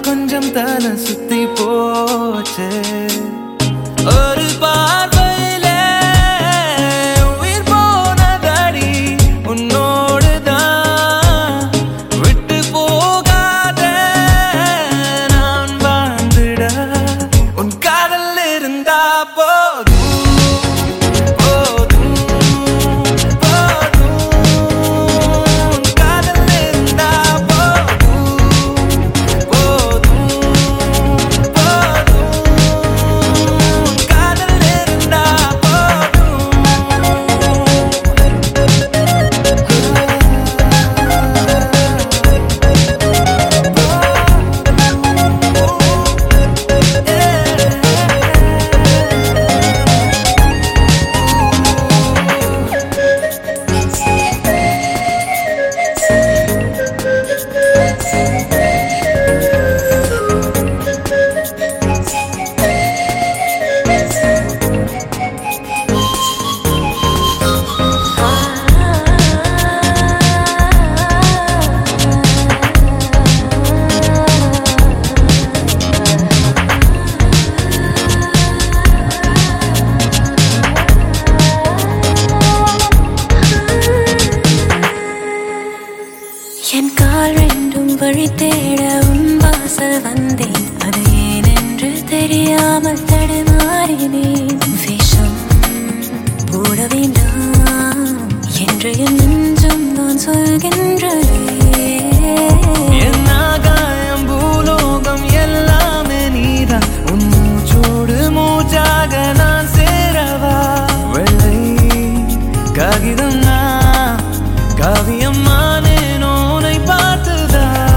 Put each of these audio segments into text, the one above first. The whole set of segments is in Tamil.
கொஞ்சம் தலை சுத்தி போச்சே ஒரு பார்வையிலே உயிர் போனதடி உன்னோடுதான் விட்டு போகாத நான் வாழ்ந்திட உன் காதல் இருந்தா போதும் போதும் போதும் உன் காதல் இருந்தா போதும் போதும் போதும் காதல் இருந்தா என் கால் ரெண்டும் வழி தேட உன் வாசல் வந்தேன் அது ஏனென்று தெரியாமல் தடுமாறினேன் விஷம் போட வேண்டாம் என்று என் நெஞ்சம் நான் சொல்கின்றதே என் ஆகாயம் பூலோகம் எல்லாமே நீதான் உன் மூச்சோடு மூச்சாக நான் சேரவா வெள்ளை காகிதம் நான் காவியம் மானேனோனை பார்த்துதான்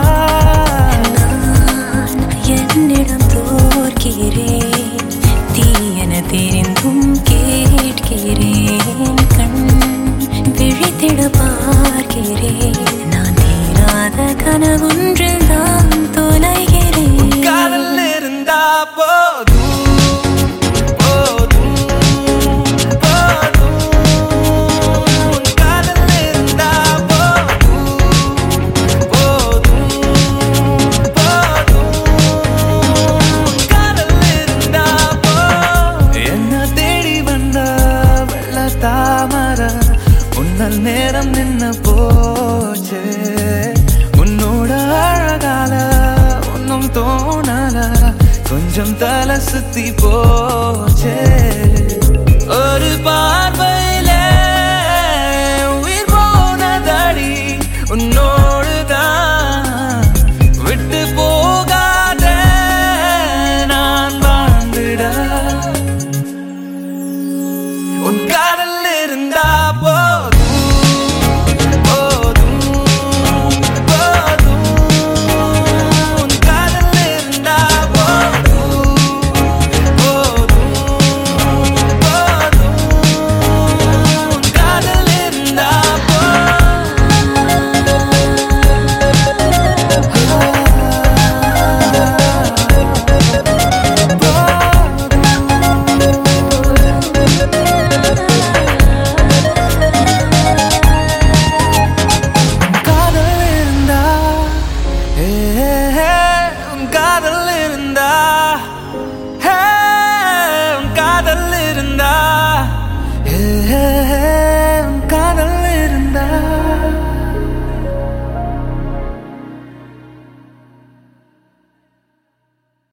நான் என்னிடம் தோற்கிறேன் தீயன தெரிந்தும் கேட்கிறேன் கண் விழித்திட பார்க்கிறேன் நான் தீராத கனவொன்றில் தான் தொலைகிறேன் காதல் இருந்தா போதும் போதும் போதும் உன் காதல் இருந்தா போதும் போதும் போதும் உன் காதல் இருந்தா போதும் என்ன தேடி வந்த வெள்ள தாமர உன்னல் நேரம் நின்ன போச்சே உன்னோட அழகால ஒன்னும் தோணல கொஞ்சம் தலை சுத்தி போச்சே ஒரு பார்வையிலே உயிர் போனதடி உன்னோடுதான் விட்டு போகாத நான் வாழ்ந்திட உன் காதல் இருந்தா போதும் போதும் போதும் உன் காதல் இருந்தா போதும் போதும் போதும் உன் காதல் இருந்தா காதல் இருந்தா ஏ, உன் காதல் இருந்தா ஹே, உன் காதல் இருந்தா